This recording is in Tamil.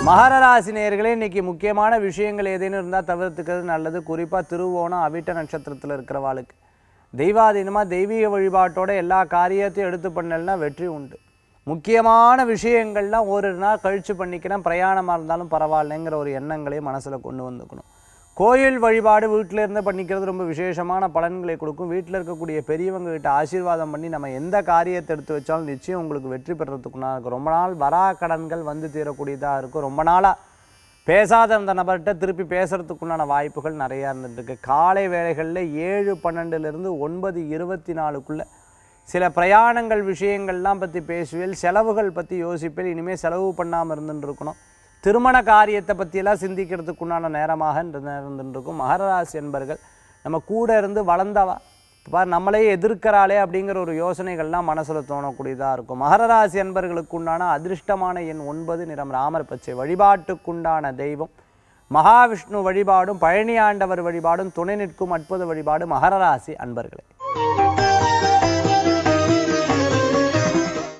மகர ராசி நேயர்களே இன்னைக்கு முக்கியமான விஷயங்கள் ஏதேனும் இருந்தால் தவிர்த்துக்கிறது நல்லது குறிப்பாக திருவோணம் அவிட்ட நட்சத்திரத்தில் இருக்கிறவாளுக்கு தெய்வாதீனமாக தெய்வீக வழிபாட்டோட எல்லா காரியத்தையும் எடுத்து பண்ணலன்னா வெற்றி உண்டு முக்கியமான விஷயங்கள்லாம் ஒரு நாள் கழித்து பண்ணிக்கிறேன் பிரயாணமாக இருந்தாலும் பரவாயில்லைங்கிற ஒரு எண்ணங்களையும் மனசில் கொண்டு வந்துக்கணும் கோயில் வழிபாடு வீட்டில் இருந்து பண்ணிக்கிறது ரொம்ப விசேஷமான பலன்களை கொடுக்கும் வீட்டில் இருக்கக்கூடிய பெரியவங்க கிட்ட ஆசீர்வாதம் பண்ணி நம்ம எந்த காரியத்தை எடுத்து வச்சாலும் நிச்சயம் உங்களுக்கு வெற்றி பெறத்துக்குன்னா இருக்கும் ரொம்ப நாள் வரா கடன்கள் வந்து தீரக்கூடியதாக இருக்கும் ரொம்ப நாளாக பேசாத அந்த நபர்கிட்ட திருப்பி பேசுறதுக்குண்டான வாய்ப்புகள் நிறையா இருந்துட்டுருக்கு காலை வேளைகளில் ஏழு பன்னெண்டுலேருந்து ஒன்பது இருபத்தி நாலுக்குள்ளே சில பிரயாணங்கள் விஷயங்கள்லாம் பற்றி பேசுவேல் செலவுகள் பற்றி யோசிப்பேன் இனிமேல் செலவு பண்ணாமல் இருந்துட்டு இருக்கணும் திருமண காரியத்தை பற்றியெல்லாம் சிந்திக்கிறதுக்குண்டான நேரமாக இருந்துட்டு இருக்கும் மகராசி என்பர்கள் நம்ம கூட இருந்து வளர்ந்தவா இப்போ நம்மளே எதிர்க்கிறாளே அப்படிங்கிற ஒரு யோசனைகள்லாம் மனசில் தோணக்கூடியதாக இருக்கும் மகர ராசி அன்பர்களுக்கு உண்டான அதிர்ஷ்டமான எண் ஒன்பது நிறம் ராமர் பச்சை வழிபாட்டுக்குண்டான தெய்வம் மகாவிஷ்ணு வழிபாடும் பழனி ஆண்டவர் வழிபாடும் துணை நிற்கும் அற்புத வழிபாடு மகர ராசி அன்பர்களே